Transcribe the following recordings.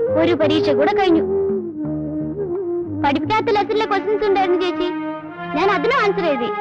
ഒരു പരീക്ഷ കൂടെ കഴിഞ്ഞു പഠിപ്പിക്കാത്ത ലെസണിലെ ക്വസ്റ്റ്യൻസ് ഉണ്ടായിരുന്നു ചേച്ചി ഞാൻ അതിനും ആൻസർ എഴുതി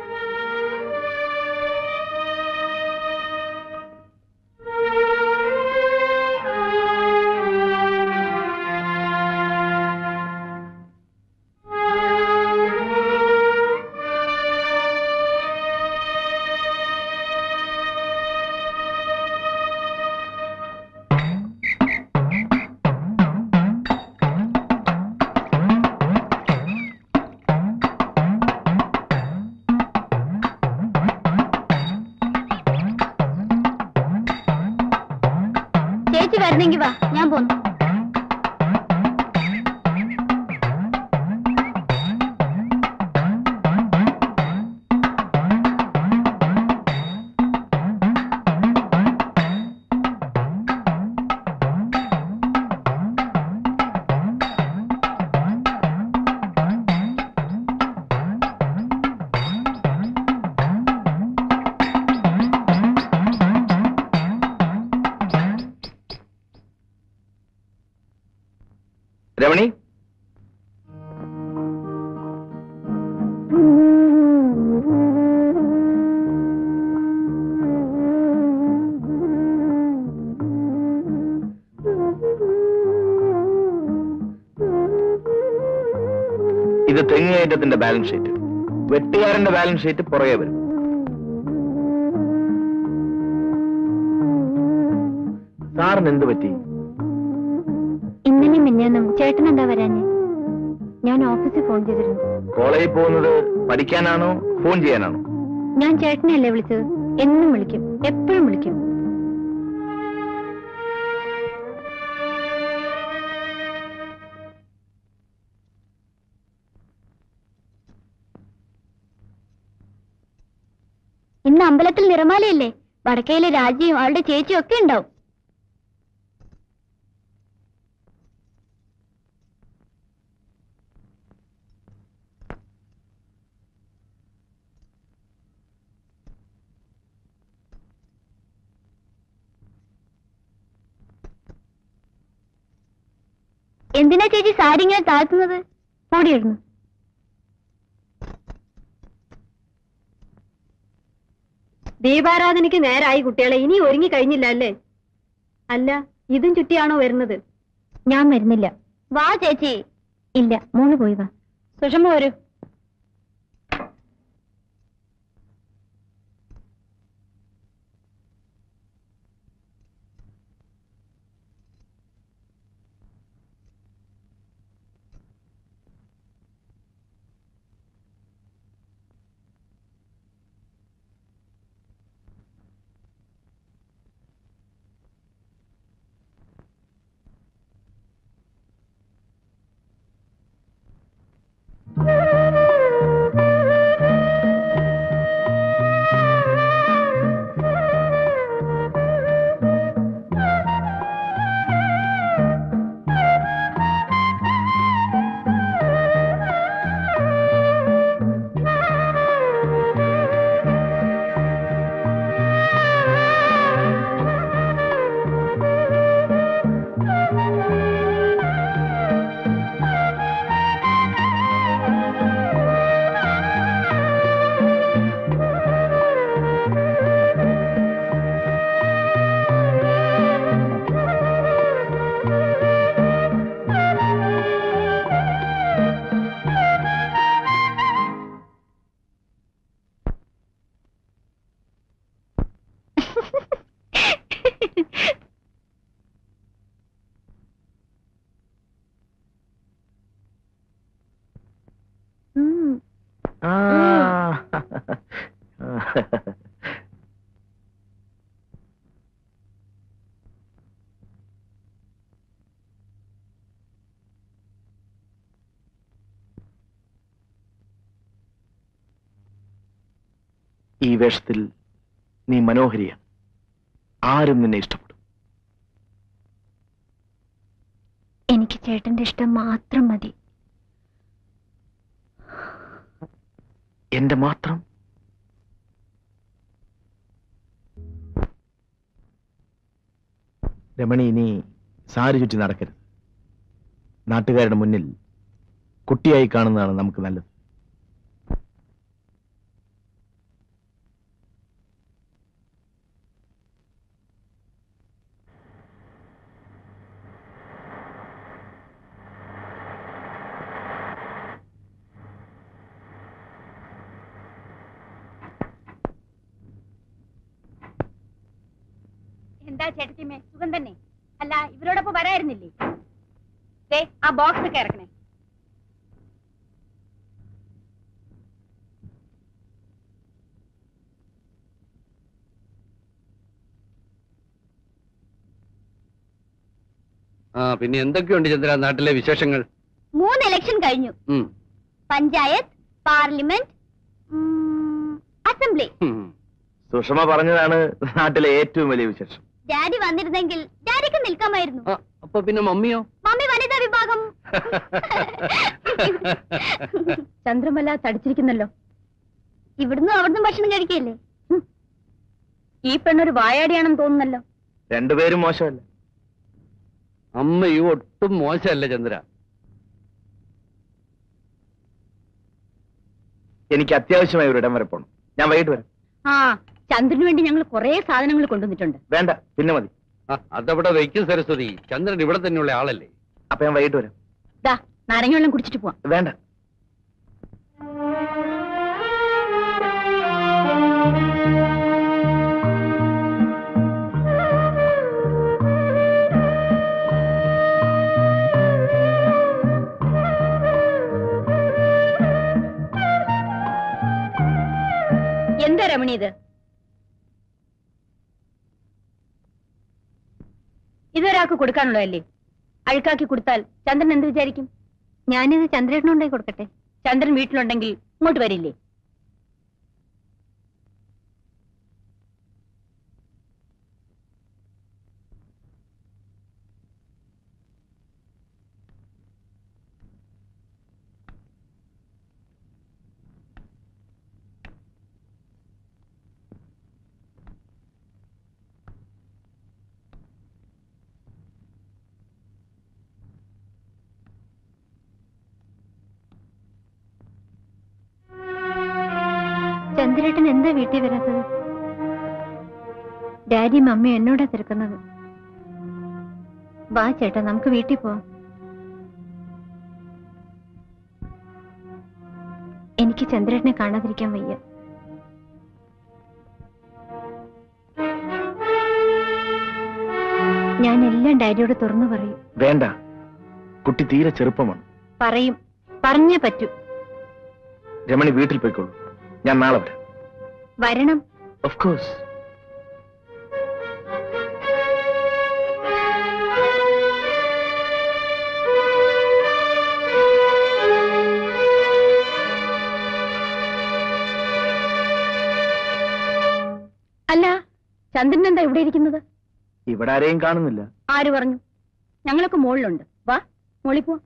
ചേച്ചി വരുന്നെങ്കി വാ ഞാൻ പോന്നു രമണി ഇത് തെങ്ങുകയറ്റത്തിന്റെ ബാലൻസ് ഷീറ്റ് വെട്ടുകാരന്റെ ബാലൻസ് ഷീറ്റ് പുറകെ വരും സാറിന് എന്ത് പറ്റി ഇന്നലെ മിന്നേന്നും ചേട്ടൻ എന്താ വരാഞ്ഞ് ഞാൻ ഓഫീസിൽ ഫോൺ ചെയ്തിരുന്നു കോളേജിൽ പോകുന്നത് പഠിക്കാനാണോ ഫോൺ ചെയ്യാനാണോ ഞാൻ ചേട്ടനെയല്ലേ വിളിച്ചത് എന്നും വിളിക്കും എപ്പോഴും വിളിക്കും ഇന്ന് അമ്പലത്തിൽ നിറമാലയല്ലേ വടക്കയിലെ രാജിയും അവളുടെ ചേച്ചിയും ഒക്കെ ഉണ്ടാവും എന്തിനാ ചേച്ചി സാരി ഇങ്ങനെ താഴ്ത്തുന്നത് ഓടിയിരുന്നു ദീപാരാധനയ്ക്ക് നേരായി കുട്ടികളെ ഇനി ഒരുങ്ങി കഴിഞ്ഞില്ല അല്ലേ അല്ല ഇതും ചുറ്റിയാണോ വരുന്നത് ഞാൻ വരുന്നില്ല വാ ചേച്ചി ഇല്ല മോള് പോയി വാ സുഷമ വരൂ ഉം. ആ ഈ വേഷത്തിൽ നീ മനോഹരിയാണ് ആരും നിന്നെ ഇഷ്ടപ്പെടും എനിക്ക് ചേട്ടന്റെ ഇഷ്ടം മാത്രം മതി എന്റെ മാത്രം രമണി ഇനി സാരി ചുറ്റി നടക്കരുത് നാട്ടുകാരുടെ മുന്നിൽ കുട്ടിയായി കാണുന്നതാണ് നമുക്ക് നല്ലത് എന്താ ചേട്ടത്തിമ്മേ സുഖം തന്നെ അല്ല ഇവരോടൊപ്പം വരായിരുന്നില്ലേ ദേ ആ ബോക്സ് ഒക്കെ ഇറക്കണേ ആ പിന്നെ എന്തൊക്കെയുണ്ട് ചന്ദ്ര നാട്ടിലെ വിശേഷങ്ങൾ മൂന്ന് ഇലക്ഷൻ കഴിഞ്ഞു ഉം, പഞ്ചായത്ത് പാർലമെന്റ് ഉം, അസംബ്ലി ഉം. സുഷമ പറഞ്ഞതാണ് നാട്ടിലെ ഏറ്റവും വലിയ വിശേഷം ഡാഡി വന്നിരുന്നെങ്കിൽ ഡാഡിക്ക് നിൽക്കാമായിരുന്നു ആ, അപ്പൊ പിന്നെ മമ്മിയോ മമ്മി വനിതാ വിഭാഗം ചന്ദ്രമല തടിച്ചിരിക്കുന്നല്ലോ ഇവിടുന്ന് അവിടുന്ന് ഭക്ഷണം കഴിക്കല്ലേ ഈ പെണ്ണൊരു വായാടിയാണെന്ന് തോന്നുന്നല്ലോ രണ്ടുപേരും മോശമല്ല അമ്മയും ഒട്ടും മോശമല്ല ചന്ദ്ര എനിക്ക് അത്യാവശ്യമായി ഒരിടം വരെ പോകണം ഞാൻ വൈകിട്ട് വരാം ആ ചന്ദ്രന് വേണ്ടി ഞങ്ങൾ കുറെ സാധനങ്ങൾ കൊണ്ടുവന്നിട്ടുണ്ട് വേണ്ട പിന്നെ മതി ആ, അതവിടെ വയ്ക്കും സരസ്വതി ചന്ദ്രൻ ഇവിടെ തന്നെയുള്ള ആളല്ലേ അപ്പൊ ഞാൻ വൈകിട്ട് വരാം ദാ നാരങ്ങ വെള്ളം കുടിച്ചിട്ട് പോവാം വേണ്ട എന്താ രമണി ഇത് ഇതൊരാൾക്ക് കൊടുക്കാനുള്ളതല്ലേ അഴുക്കാക്കി കൊടുത്താൽ ചന്ദ്രൻ എന്ത് വിചാരിക്കും ഞാനിത് ചന്ദ്രേട്ടനുണ്ടായി കൊടുക്കട്ടെ ചന്ദ്രൻ വീട്ടിലുണ്ടെങ്കിൽ ഇങ്ങോട്ട് വരില്ലേ ചന്ദ്രേട്ടൻ എന്താ വീട്ടിൽ വരാത്തത് ഡാഡി മമ്മി എന്നോടാ തിരക്കുന്നത് വാ ചേട്ടാ നമുക്ക് വീട്ടിൽ പോവാം എനിക്ക് ചന്ദ്രേട്ടനെ കാണാതിരിക്കാൻ വയ്യ ഞാൻ എല്ലാം ഡാഡിയോട് തുറന്നു പറയും വേണ്ട കുട്ടി തീരെ ചെറുപ്പമാണ് പറയും പറഞ്ഞേ പറ്റൂ രമണി വീട്ടിൽ പോയിക്കോളൂ ഞാൻ നാളെ വരാം വരണം ഓഫ് കോഴ്സ് അല്ല ചന്ദ്രൻ എന്താ ഇവിടെ ഇരിക്കുന്നത് ഇവിടെ ആരെയും കാണുന്നില്ല ആര് പറഞ്ഞു ഞങ്ങളൊക്കെ മുകളിലുണ്ട് വാ മുകളിൽ പോവാം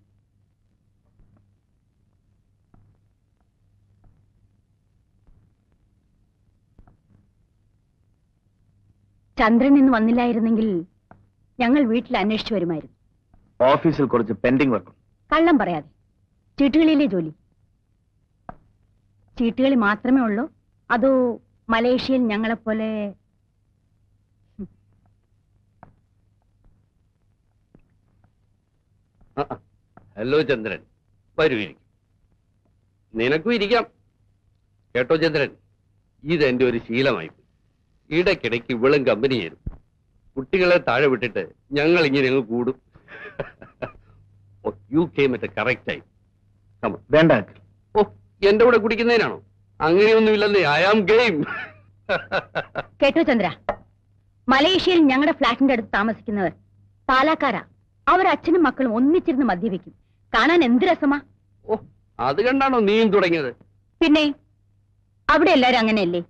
ചന്ദ്രൻ ഇന്ന് വന്നില്ലായിരുന്നെങ്കിൽ ഞങ്ങൾ വീട്ടിൽ അന്വേഷിച്ചു വരുമായിരുന്നു ഓഫീസിൽ കുറച്ച് പെൻഡിങ് വർക്ക് കള്ളം പറയാതെ ചീട്ടുകളിയിലെ ജോലി ചീട്ടുകളി മാത്രമേ ഉള്ളൂ അതോ മലേഷ്യയിൽ ഞങ്ങളെപ്പോലെ ആ, ആ. ഹലോ ചന്ദ്രൻ വരൂ ഇരിക്കും നിനക്കും ഇരിക്കാം കേട്ടോ ചന്ദ്രൻ ഇതെന്റെ ഒരു ശീലമായി ഇടയ്ക്കിടയ്ക്ക് ഇവളും കമ്പനി ചേരും കുട്ടികളെ താഴെ വിട്ടിട്ട് ഞങ്ങൾ ഇങ്ങനെ അങ്ങ് കൂടും you came at correct time കമ വേണ്ട uncle. ഓ എന്റെ കൂടെ കുടിക്കുന്നതിനാണോ അങ്ങനെയൊന്നുമില്ലെന്നേ ഐ ആം ഗെയിം കേട്ടോ ചന്ദ്ര മലേഷ്യയിൽ ഞങ്ങളുടെ ഫ്ലാറ്റിന്റെ അടുത്ത് താമസിക്കുന്നവർ പാലാക്കാരാ അവർ അച്ഛനും മക്കളും ഒന്നിച്ചിരുന്ന് മദ്യപിക്കും കാണാൻ എന്ത് രസമാ ഓ അത് കണ്ടാണോ നീയും തുടങ്ങിയത് പിന്നെ അവിടെ എല്ലാരും അങ്ങനെയല്ലേ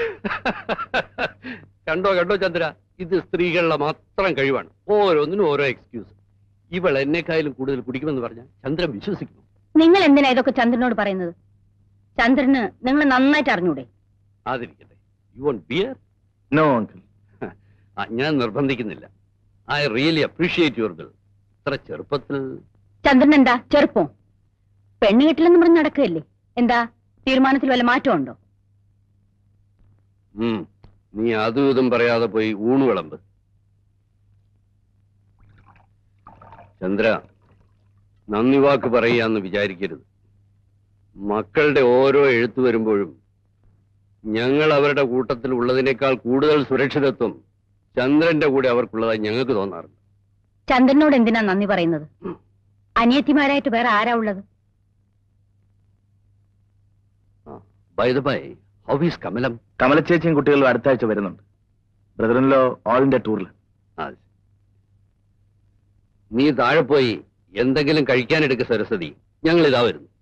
കണ്ടോ കണ്ടോ ചന്ദ്ര ഇത് സ്ത്രീകളുടെ മാത്രം കഴിവാണ് ഓരോന്നിനും ഓരോ എക്സ്ക്യൂസ് ഇവൾ എന്നെക്കായാലും കൂടുതൽ കുടിക്കുമെന്ന് പറഞ്ഞാൽ ചന്ദ്രൻ വിശ്വസിക്കുന്നു നിങ്ങൾ എന്തിനാ ഇതൊക്കെ ചന്ദ്രനോട് പറയുന്നത് ചന്ദ്രന് നിങ്ങൾ നന്നായിട്ട് അറിഞ്ഞൂടെ അതിരിക്കട്ടെ you won't beer no uncle ഞാൻ നിർബന്ധിക്കുന്നില്ല I really appreciate your gill ഇത്ര ചെറുപ്പത്തിൽ ചന്ദ്രൻ എന്താ ചെറുപ്പം പെണ്ണ് കിട്ടില്ലെന്ന് പറഞ്ഞ് നടക്കുകയല്ലേ എന്താ തീരുമാനത്തിൽ വല്ല മാറ്റമുണ്ടോ ഉം. നീ അതും ഇതും പറയാതെ പോയി ഊണ് വിളമ്പ് ചന്ദ്ര നന്ദി വാക്ക് പറയാന്ന് വിചാരിക്കരുത് മക്കളുടെ ഓരോ എഴുത്തു വരുമ്പോഴും ഞങ്ങൾ അവരുടെ കൂട്ടത്തിൽ ഉള്ളതിനേക്കാൾ കൂടുതൽ സുരക്ഷിതത്വം ചന്ദ്രന്റെ കൂടെ അവർക്കുള്ളതായി ഞങ്ങൾക്ക് തോന്നാറുണ്ട് ചന്ദ്രനോട് എന്തിനാ നന്ദി പറയുന്നത് ഉം. അനിയത്തിമാരായിട്ട് വേറെ ആരാ ഉള്ളത് by the by how is Kamalam കമലച്ചേച്ചിയും കുട്ടികളും അടുത്ത ആഴ്ച വരുന്നുണ്ട് ബ്രദറിൻലോ ഓൾ ഇന്ത്യ ടൂറിൽ ആ. നീ താഴെ പോയി എന്തെങ്കിലും കഴിക്കാനെടുക്ക സരസ്വതി ഞങ്ങൾ ഇതാ വരുന്നു